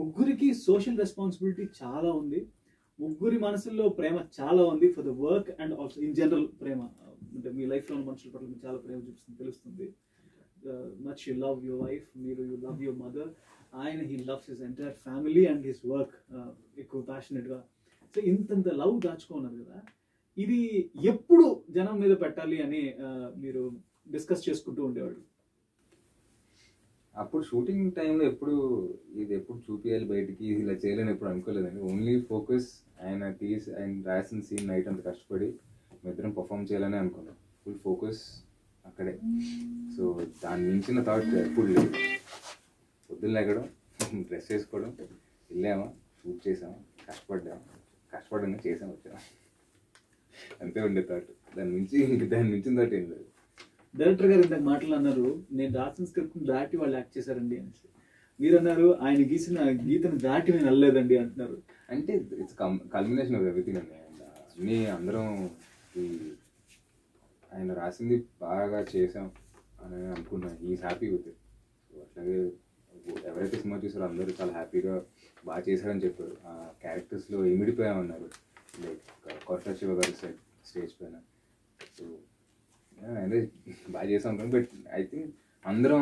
ముగ్గురికి social responsibility చాలా ఉంది ముగ్గురి మనసుల్లో ప్రేమ చాలా ఉంది for the work and also in general ప్రేమ అంటే మీ లైఫ్లో ఉన్న మనుషుల పట్ల మీకు చాలా ప్రేమ చూపిస్తుంది తెలుస్తుంది much you love your wife మీరు యూ లవ్ యువర్ మదర్ ఆయన he loves his entire family and his work ఎక్కువ ప్యాషనెట్గా సో ఇంతంత లవ్ దాచుకున్నారు కదా ఇది ఎప్పుడు జనం మీద పెట్టాలి అని uh, మీరు డిస్కస్ చేసుకుంటూ ఉండేవాళ్ళు అప్పుడు షూటింగ్ టైంలో ఎప్పుడు ఇది ఎప్పుడు చూపించాలి బయటికి ఇలా చేయలేని ఎప్పుడు అనుకోలేదండి ఓన్లీ ఫోకస్ ఆయన తీసి ఆయన రాసిన సీన్ నైట్ అంత కష్టపడి ఇద్దరం పర్ఫామ్ చేయాలని అనుకున్నాం ఫుల్ ఫోకస్ అక్కడే సో దాని మించిన థాట్ ఎప్పుడు లేదు పొద్దున్న లేకడం డ్రెస్ వేసుకోవడం వెళ్ళామా షూట్ చేసామా కష్టపడ్డామా కష్టపడంగా చేసాం వచ్చామా అంతే ఉండే థాట్ దాని మించి ఇంక దాని మించిన థాట్ ఏం లేదు డైరెక్టర్ గారు ఇంతకు మాటలు అన్నారు నేను రాసిన స్క్రిప్ట్ దాటి వాళ్ళు యాక్ట్ చేశారండి అని మీరు అన్నారు ఆయన గీసిన గీతను దాటి నేను వెళ్ళలేదండి అంటున్నారు అంటే ఇట్స్ కల్మినేషన్ ఆఫ్ ఎవ్రీథింగ్ అండి And, uh, అన్నీ అందరం ఈ ఆయన రాసింది బాగా చేసాం అని అనుకున్నాను is happy with it so అట్లాగే ఎవరైతే సినిమా చూసారో అందరూ చాలా హ్యాపీగా బాగా చేశారని చెప్పారు ఆ క్యారెక్టర్స్లో ఇమిడిపోయామన్నారు లైక్ కొత్త శివ గారి సైడ్ స్టేజ్ పైన సో అంటే బాగా చేసాం అనుకున్నాను బట్ ఐ థింక్ అందరం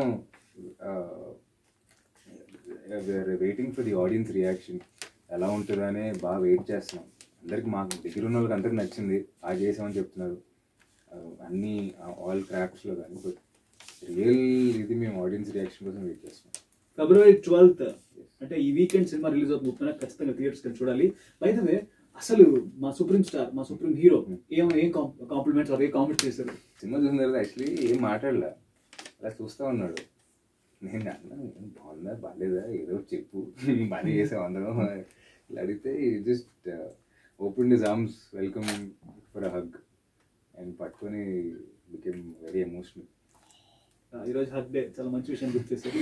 waiting for the audience reaction ఎలా ఉంటుందనే బాగా వెయిట్ చేస్తున్నాం అందరికి మాకు దగ్గర ఉన్న వాళ్ళకి అందరికి నచ్చింది బాగా చేసామని చెప్తున్నారు ఆ, అన్ని ఆల్ క్రాఫ్ట్స్లో కానీ బట్ రియల్ ఇది మేము ఆడియన్స్ రియాక్షన్ కోసం వెయిట్ చేస్తున్నాం ఫిబ్రవరి ట్వెల్త్ అంటే ఈ వీకెండ్ సినిమా రిలీజ్ అవుతుంది ముప్పై ఖచ్చితంగా థియేటర్స్ కి చూడాలి వే అసలు మా సుప్రీం స్టార్ మా సుప్రీం హీరో ఏం ఏం కాంప్లిమెంట్స్ ఏ కామెంట్స్ చేశారు సినిమా చూసిన తర్వాత యాక్చువల్లీ ఏం మాట్లాడలే అలా చూస్తూ ఉన్నాడు నేను అన్నా "ఏం బాగుందా బాగాలేదా ఏదో ఒకటి చెప్పు బాగా చేసాం అందరం ఇలా అడిగితే just open this arms welcome for a hug and పట్టుకొని బికెమ్ వెరీ ఎమోషనల్ ఈరోజు హక్ డే చాలా మంచి విషయం గుర్తు చేశారు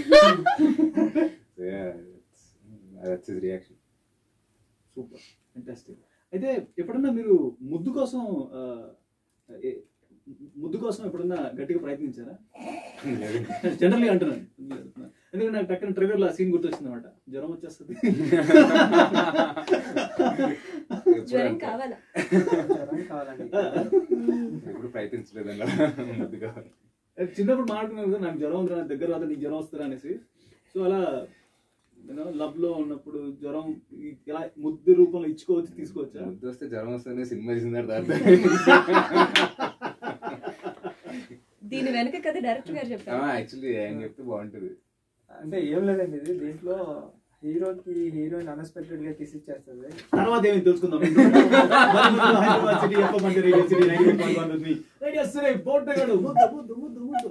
that's his reaction super fantastic అయితే ఎప్పుడన్నా మీరు ముద్దు కోసం ఆ, ఏ- ముద్దు కోసం ఎప్పుడన్నా గట్టిగా ప్రయత్నించారా జనరల్లీ అంటున్నాను ఎందుకంటే నాకు టక్కన ట్రైలర్ లో సీన్ గుర్తొచ్చింది అనమాట జ్వరం వచ్చేస్తుంది జ్వరం కావాలా జ్వరం కావాలండి ఎప్పుడు ప్రయత్నించలేదండి ముద్దుగా చిన్నప్పుడు మాట్లాడుకున్నాను కదా నాకు జ్వరం ఉందిరా నాకు దగ్గర రాదు నీకు జ్వరం వస్తుందా అనేసి సో అలా యూనో లవ్ లో ఉన్నప్పుడు జ్వరం ఈ- ఇలా ముద్దు రూపంలో ఇచ్చుకోవచ్చు తీసుకోవచ్చా ముద్దు వస్తే జ్వరం వస్తుంది సినిమా చూసిన తర్వాత దీని వెనక కథ డైరెక్టర్ గారు చెప్పారు యాక్చువల్లీ ఆయన చెప్తే బాగుంటుంది అంటే ఏం లేదండి ఇది దీంట్లో హీరోకి హీరోయిన్ అన్ఎక్స్పెక్టెడ్ గా కిస్ ఇచ్చేస్తుంది తర్వాత ఏమి తెలుసుకుందాం హైదరాబాద్ సిటీ ఎఫ్ఎం అంటే radio city ninety point one ఉంది రేడియో సిటీ పోటగాడు ముద్దు ముద్దు ముద్దు ముద్దు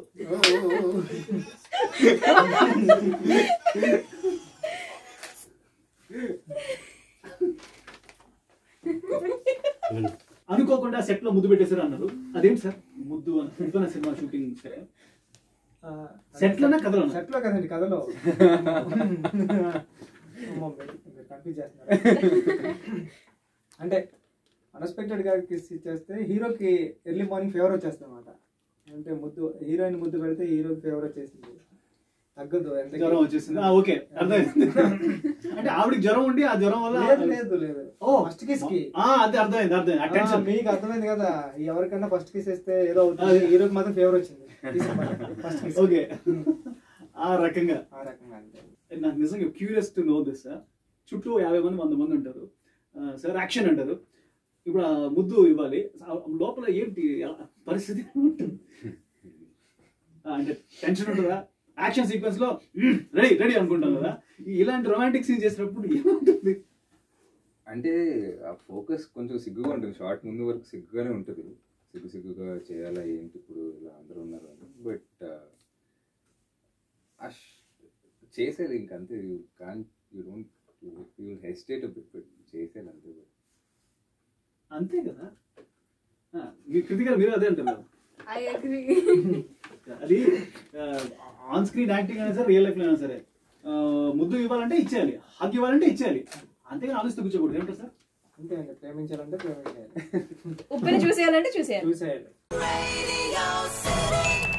అనుకోకుండా సెట్ లో ముద్దు పెట్టేశారు అన్నారు అదేంటి సార్ ముద్దు అని ముద్దు సినిమా షూటింగ్ Set లోనా, కథలోనా? సెట్ లో కదండి కథలో అమ్మో, మీరు- మీరు కన్ఫ్యూజ్ చేస్తున్నారు అంటే అన్ఎక్స్పెక్టెడ్ గా కిస్ ఇచ్చేస్తే హీరోకి ఎర్లీ మార్నింగ్ ఫేవర్ వచ్చేస్తుంది అనమాట అంటే ముద్దు హీరోయిన్ ముద్దు పెడితే హీరోకి ఫేవర్ వచ్చేసింది తగ్గదు ఎంత జ్వరం వచ్చేసింది ఆ, ఓకే అర్థమైంది అంటే ఆవిడకి జ్వరం ఉండి ఆ జ్వరం వల్ల లేదు లేదు లేదు ఓ ఫస్ట్ కిస్ కి ఆ, అదే అర్థమైంది అర్థమైంది ఆ టెన్షన్ మీకు అర్థమైంది కదా ఎవరికన్నా ఫస్ట్ కిస్ ఇస్తే ఏదో అవుతుంది హీరోకి మాత్రం ఫేవర్ వచ్చింది ఫస్ట్ కిస్ ఓకే ఆ రకంగా ఆ రకంగా అంతే నాకు నిజంగా క్యూరియస్ టు నో దిస్ చుట్టూ యాభై మంది వంద మంది ఉంటారు సార్ యాక్షన్ అంటారు ఇప్పుడు ఆ ముద్దు ఇవ్వాలి ఆ లోపల ఏంటి ఎలా- పరిస్థితి ఉంటుంది ఆ, అంటే టెన్షన్ ఉంటుందా యాక్షన్ సీక్వెన్స్ లో రెడీ రెడీ అనుకుంటాం కదా ఈ- ఇలాంటి రొమాంటిక్ సీన్ చేసినప్పుడు ఏముంటుంది అంటే ఆ ఫోకస్ కొంచెం సిగ్గుగా ఉంటుంది షార్ట్ ముందు వరకు సిగ్గుగానే ఉంటుంది సిగ్గు సిగ్గుగా చేయాలా ఏంటి ఇప్పుడు ఇలా అందరూ ఉన్నారు అని బట్ చేసేది ఇంకంతే you can you don't you hesitate but చేసేది అంతే అంతే కదా ఆ, మీ కృతిగా మీరు అదే అంటారు కదా ఐ అగ్రీ అది ఆన్ స్క్రీన్ యాక్టింగ్ అయినా సరే రియల్ లైఫ్ లో అయినా సరే ఆ, ముద్దు ఇవ్వాలంటే ఇచ్చేయాలి హగ్ ఇవ్వాలంటే ఇచ్చేయాలి అంతేగాని ఆలోచిస్తూ కూర్చోకూడదు ఏమంటారు సార్ అంతే అండి ప్రేమించాలంటే ప్రేమించాలి ఉప్పెని చూసేయాలంటే చూసేయాలి చూసేయాలి Radio City.